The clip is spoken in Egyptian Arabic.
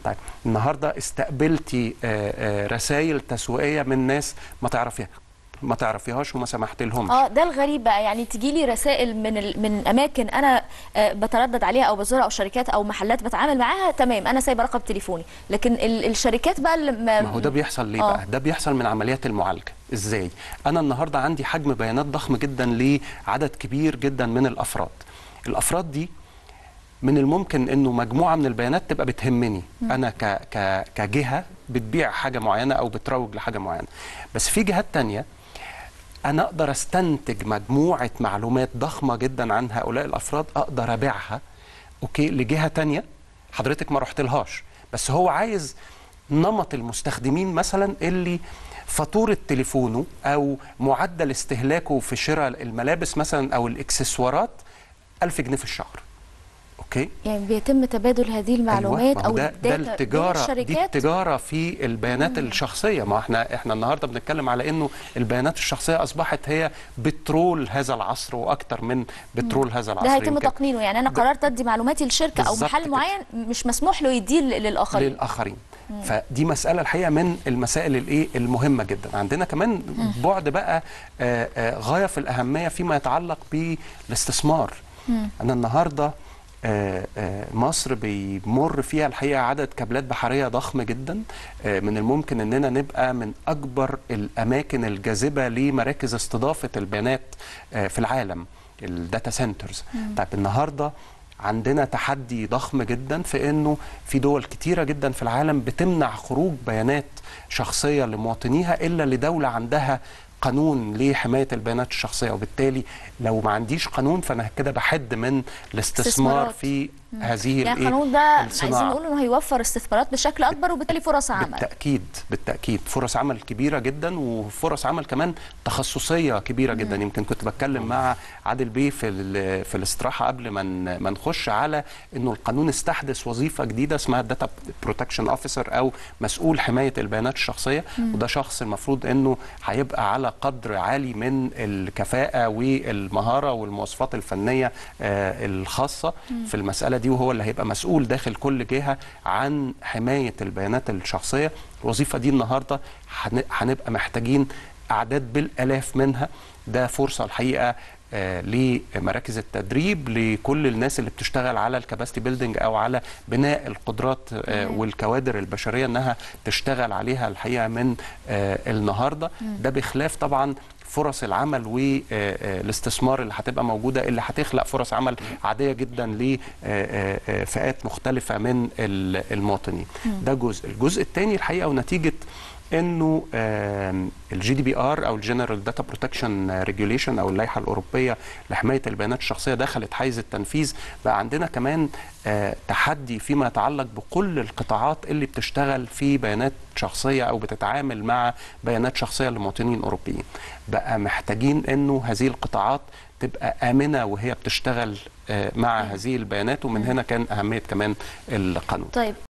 طيب النهارده استقبلتي رسائل تسويقيه من ناس ما تعرفيها ما تعرفيهاش وما سمحت لهمش اه ده الغريب بقى يعني تجي لي رسائل من ال... من اماكن انا آه بتردد عليها او بزورها او شركات او محلات بتعامل معاها تمام انا سايبه رقم تليفوني لكن ال... الشركات بقى اللي ما هو ده بيحصل ليه آه. بقى ده بيحصل من عمليات المعالجه ازاي انا النهارده عندي حجم بيانات ضخم جدا لعدد كبير جدا من الافراد الافراد دي من الممكن انه مجموعه من البيانات تبقى بتهمني م. انا ك ك كجهه بتبيع حاجه معينه او بتروج لحاجه معينه بس في جهات تانية انا اقدر استنتج مجموعه معلومات ضخمه جدا عن هؤلاء الافراد اقدر ابيعها اوكي لجهه تانية حضرتك ما رحت لهاش بس هو عايز نمط المستخدمين مثلا اللي فاتوره تليفونه او معدل استهلاكه في شراء الملابس مثلا او الاكسسوارات 1000 جنيه في الشهر اوكي يعني بيتم تبادل هذه المعلومات أيوة. او ده, ده التجاره دي التجاره في البيانات مم. الشخصيه ما احنا احنا النهارده بنتكلم على انه البيانات الشخصيه اصبحت هي بترول هذا العصر واكثر من بترول هذا العصر ده هيتم تقنينه يعني انا قررت ادي معلوماتي لشركه او محل معين مش مسموح له يديه للاخرين للاخرين مم. فدي مساله الحقيقه من المسائل الايه المهمه جدا عندنا كمان مم. بعد بقى آآ آآ غايه في الاهميه فيما يتعلق بالاستثمار مم. انا النهارده مصر بيمر فيها الحقيقه عدد كابلات بحريه ضخم جدا من الممكن اننا نبقى من اكبر الاماكن الجاذبه لمراكز استضافه البيانات في العالم الداتا سنترز طيب النهارده عندنا تحدي ضخم جدا في انه في دول كتيره جدا في العالم بتمنع خروج بيانات شخصيه لمواطنيها الا لدوله عندها قانون لحمايه البيانات الشخصيه وبالتالي لو ما عنديش قانون فانا كده بحد من الاستثمار في مم. هذه يعني القانون ده عايزين نقول انه هيوفر استثمارات بشكل اكبر وبالتالي فرص عمل بالتاكيد بالتاكيد فرص عمل كبيره جدا وفرص عمل كمان تخصصيه كبيره جدا مم. يمكن كنت بتكلم مع عادل بيه في في الاستراحه قبل ما ما نخش على انه القانون استحدث وظيفه جديده اسمها داتا بروتكشن اوفيسر او مسؤول حمايه البيانات الشخصيه مم. وده شخص المفروض انه هيبقى على قدر عالي من الكفاءه والمهاره والمواصفات الفنيه آه الخاصه مم. في المساله دي وهو اللي هيبقى مسؤول داخل كل جهه عن حمايه البيانات الشخصيه الوظيفه دي النهارده هنبقى محتاجين اعداد بالالاف منها ده فرصه الحقيقه آه لمراكز التدريب لكل الناس اللي بتشتغل على الكباستي بيلدينج او على بناء القدرات آه والكوادر البشريه انها تشتغل عليها الحقيقه من آه النهارده ده بخلاف طبعا فرص العمل والاستثمار اللي هتبقى موجوده اللي هتخلق فرص عمل عاديه جدا لفئات مختلفه من المواطنين ده جزء الجزء الثاني الحقيقه ونتيجه انه الجي دي بي ار او الجنرال داتا بروتكشن ريجوليشن او اللائحه الاوروبيه لحمايه البيانات الشخصيه دخلت حيز التنفيذ بقى عندنا كمان تحدي فيما يتعلق بكل القطاعات اللي بتشتغل في بيانات شخصيه او بتتعامل مع بيانات شخصيه لمواطنين اوروبيين بقى محتاجين انه هذه القطاعات تبقى امنه وهي بتشتغل مع هذه البيانات ومن هنا كان اهميه كمان القانون طيب